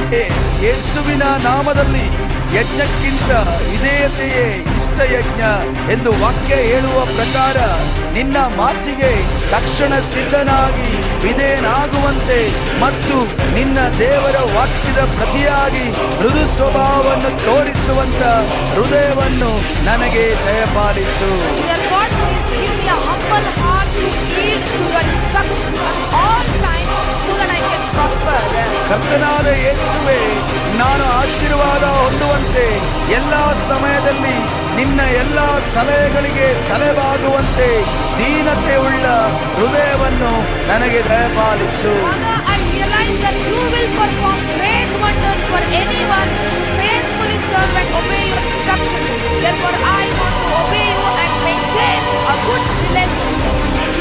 ಯೇಸುವಿನ ನಾಮದಲ್ಲಿ ಯಜ್ಞಕ್ಕಿಂತ ವಿಧೇಯತೆಯೇ ಇಷ್ಟ ಯಜ್ಞ ಎಂದು ವಾಕ್ಯ ಹೇಳುವ ಪ್ರಕಾರ ನಿನ್ನ ಮಾತಿಗೆ ತಕ್ಷಣ ಸಿದ್ಧನಾಗಿ ವಿಧೇಯನಾಗುವಂತೆ ಮತ್ತು ನಿನ್ನ ದೇವರ ವಾಕ್ಯದ ಪ್ರತಿಯಾಗಿ ಮೃದು ಸ್ವಭಾವವನ್ನು ತೋರಿಸುವಂತ ಹೃದಯವನ್ನು ನನಗೆ ದಯಪಾಲಿಸು Dear God, please give me a humble heart to yield to your instructions at all times so that I can prosper. ಕರ್ತನಾದ ಯೇಸುವೆ ನಾನು ಆಶೀರ್ವಾದ ಹೊಂದುವಂತೆ ಎಲ್ಲ ಸಮಯದಲ್ಲಿ ನಿನ್ನ ಎಲ್ಲ ಸಲಹೆಗಳಿಗೆ ತಲೆಬಾಗುವಂತೆ ದೀನತೆ ಉಳ್ಳ ಹೃದಯವನ್ನು ನನಗೆ ದಯಪಾಲಿಸು Father, I realize that you will perform great wonders for anyone who faithfully serve and obey your instructions. Therefore, I want to obey you and maintain a good relationship.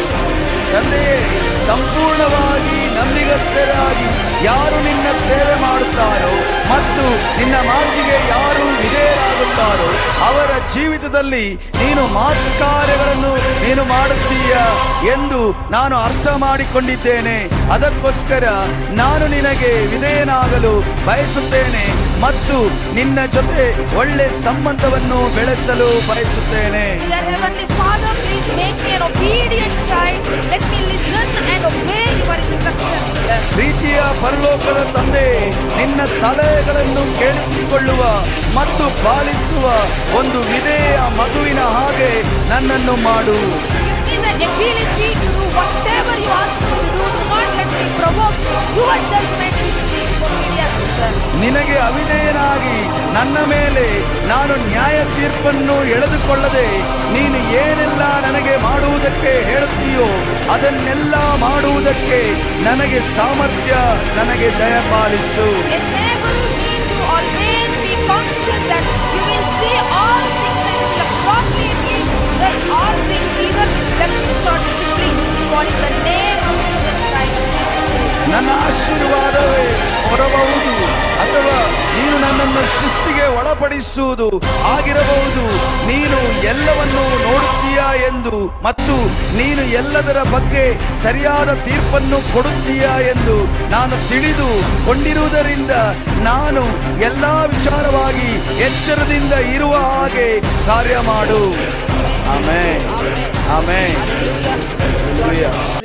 ತಂದೆಯೇ ಸಂಪೂರ್ಣವಾಗಿ ನಂಬಿಗಸ್ಥರಾಗಿ ಯಾರು ನಿನ್ನ ಸೇವೆ ಮಾಡುತ್ತಾರೋ ಮತ್ತು ನಿನ್ನ ಮಾತಿಗೆ ಯಾರು ವಿಧೇಯರಾಗುತ್ತಾರೋ ಅವರ ಜೀವಿತದಲ್ಲಿ ನೀನು ಕಾರ್ಯಗಳನ್ನು ನೀನು ಮಾಡುತ್ತೀಯ ಎಂದು ನಾನು ಅರ್ಥ ಮಾಡಿಕೊಂಡಿದ್ದೇನೆ ಅದಕ್ಕೋಸ್ಕರ ನಾನು ನಿನಗೆ ವಿಧೇಯನಾಗಲು ಬಯಸುತ್ತೇನೆ ಮತ್ತು ನಿನ್ನ ಜೊತೆ ಒಳ್ಳೆ ಸಂಬಂಧವನ್ನು ಬೆಳೆಸಲು ಬಯಸುತ್ತೇನೆ Dear Heavenly Father, please make me an obedient child. Let me listen and obey your instructions. ಪ್ರೀತಿಯ ಪರಲೋಕದ ತಂದೆ ನಿನ್ನ ಸಲಹೆಗಳನ್ನು ಕೇಳಿಸಿಕೊಳ್ಳುವ ಮತ್ತು ಪಾಲಿಸುವ ಒಂದು ವಿಧೇಯ ಮಗುವಿನ ಹಾಗೆ ನನ್ನನ್ನು ಮಾಡು Give me the ability to do whatever you ask me to do. Do not let me provoke your judgment into disobedience. ನಿನಗೆ ಅವಿಧೇಯನಾಗಿ ನನ್ನ ಮೇಲೆ ನಾನು ನ್ಯಾಯ ತೀರ್ಪನ್ನು ಎಳೆದುಕೊಳ್ಳದೆ ನೀನು ಏನೆಲ್ಲ ನನಗೆ ಮಾಡುವುದಕ್ಕೆ ಹೇಳುತ್ತೀಯೋ ಅದನ್ನೆಲ್ಲ ಮಾಡುವುದಕ್ಕೆ ನನಗೆ ಸಾಮರ್ಥ್ಯ ನನಗೆ ದಯಪಾಲಿಸು Enable me to always be conscious that you will see all things and you will appropriately judge all things, even blessings or disciplines. For in the name of Jesus Christ. ನನ್ನ ಆಶೀರ್ವಾದವೇ ಹೊರಬಹುದು ಅಥವಾ ನೀನು ನನ್ನನ್ನು ಶಿಸ್ತಿಗೆ ಒಳಪಡಿಸುವುದು ಆಗಿರಬಹುದು ನೀನು ಎಲ್ಲವನ್ನು ನೋಡುತ್ತೀಯಾ ಎಂದು ಮತ್ತು ನೀನು ಎಲ್ಲದರ ಬಗ್ಗೆ ಸರಿಯಾದ ತೀರ್ಪನ್ನು ಕೊಡುತ್ತೀಯಾ ಎಂದು ನಾನು ತಿಳಿದು ಕೊಂಡಿರುವುದರಿಂದ ನಾನು ಎಲ್ಲಾ ವಿಚಾರವಾಗಿ ಎಚ್ಚರದಿಂದ ಇರುವ ಹಾಗೆ ಕಾರ್ಯ ಮಾಡು ಆಮೇಲೆ ಆಮೇಲೆ